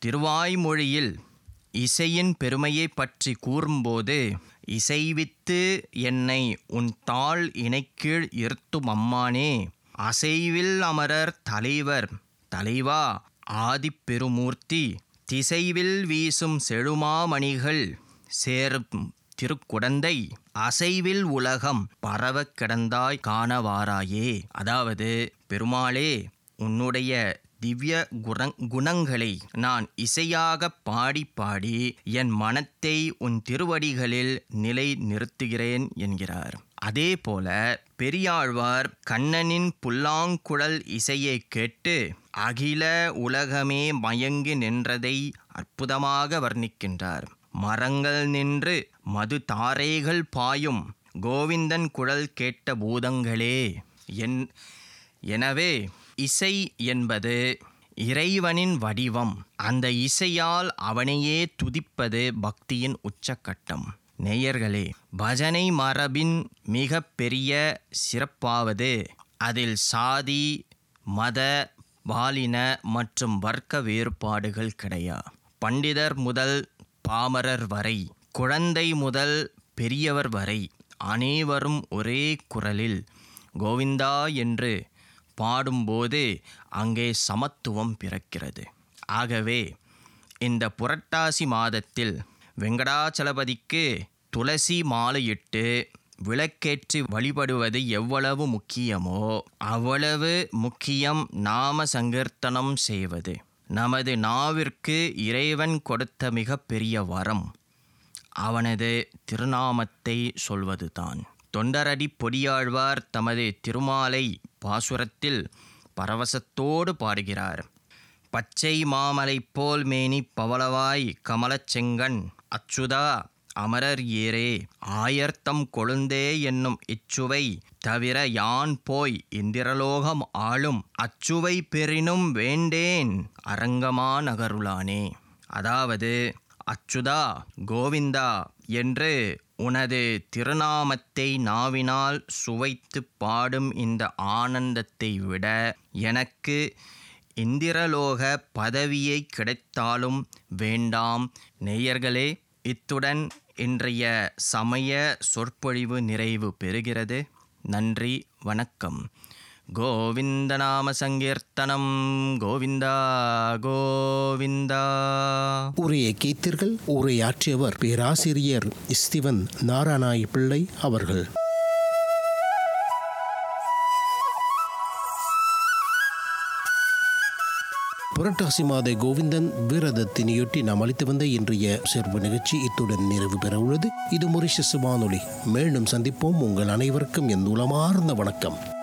திருவாய்மொழியில் இசையின் பெருமையைப் பற்றி கூறும்போது இசைவித்து என்னை உன் தாள் இணைக்கீழ் இருத்தும் அம்மானே அசைவில் அமரர் தலைவர் தலைவா ஆதிப்பெருமூர்த்தி திசைவில் வீசும் செழுமாமணிகள் சேரும் திருக்குடந்தை அசைவில் உலகம் பரவக் கிடந்தாய் காணவாராயே அதாவது பெருமாளே உன்னுடைய திவ்ய குண குணங்களை நான் இசையாக பாடி பாடி என் மனத்தை உன் திருவடிகளில் நிலை நிறுத்துகிறேன் என்கிறார் அதேபோல பெரியாழ்வார் கண்ணனின் புல்லாங்குழல் இசையை கேட்டு அகில உலகமே மயங்கி நின்றதை அற்புதமாக வர்ணிக்கின்றார் மரங்கள் நின்று மது தாரைகள் பாயும் கோவிந்தன் குழல் கேட்ட பூதங்களே என் எனவே இசை என்பது இறைவனின் வடிவம் அந்த இசையால் அவனையே துதிப்பது பக்தியின் உச்சக்கட்டம் நேயர்களே பஜனை மரபின் மிக பெரிய சிறப்பாவது அதில் சாதி மத பாலின மற்றும் வர்க்க வேறுபாடுகள் கிடையா பண்டிதர் முதல் பாமரர் வரை குழந்தை முதல் பெரியவர் வரை அனைவரும் ஒரே குரலில் கோவிந்தா என்று பாடும்போது அங்கே சமத்துவம் பிறக்கிறது ஆகவே இந்த புரட்டாசி மாதத்தில் வெங்கடாச்சலபதிக்கு துளசி மாலையிட்டு விளக்கேற்றி வழிபடுவது எவ்வளவு முக்கியமோ அவ்வளவு முக்கியம் நாம சங்கீர்த்தனம் செய்வது நமது நாவிற்கு இறைவன் கொடுத்த மிகப்பெரிய வரம் அவனது திருநாமத்தை சொல்வதுதான் தொண்டரடி பொடியாழ்வார் தமது திருமாலை பாசுரத்தில் பரவசத்தோடு பாடுகிறார் பச்சை மாமலை போல் மேனி பவளவாய் கமலச் செங்கண் அச்சுதா அமரர் ஏரே ஆயர்த்தம் கொழுந்தே என்னும் இச்சுவை தவிர யான் போய் இந்திரலோகம் ஆளும் அச்சுவை பெறினும் வேண்டேன் அரங்கமா நகருளானே அதாவது அச்சுதா கோவிந்தா என்று உனது திருநாமத்தை நாவினால் சுவைத்து பாடும் இந்த ஆனந்தத்தை விட எனக்கு இந்திரலோக பதவியை கிடைத்தாலும் வேண்டாம் நேயர்களே இத்துடன் இன்றைய சமய சொற்பொழிவு நிறைவு பெறுகிறது நன்றி வணக்கம் கோவிந்த நாம சங்கீர்த்தனம் கோவிந்தா கோவிந்தா உரையை கேட்டீர்கள் உரையாற்றியவர் பேராசிரியர் ஸ்திவன் நாராயணாய் பிள்ளை அவர்கள் புரட்டாசி மாத கோவிந்தன் விரதத்தினையொட்டி நாம் அளித்து வந்த இன்றைய சிறப்பு நிகழ்ச்சி இத்துடன் நிறைவு பெற உள்ளது இது மொரிஷஸ் வானொலி மீண்டும் சந்திப்போம் உங்கள் அனைவருக்கும் என் உளமார்ந்த வணக்கம்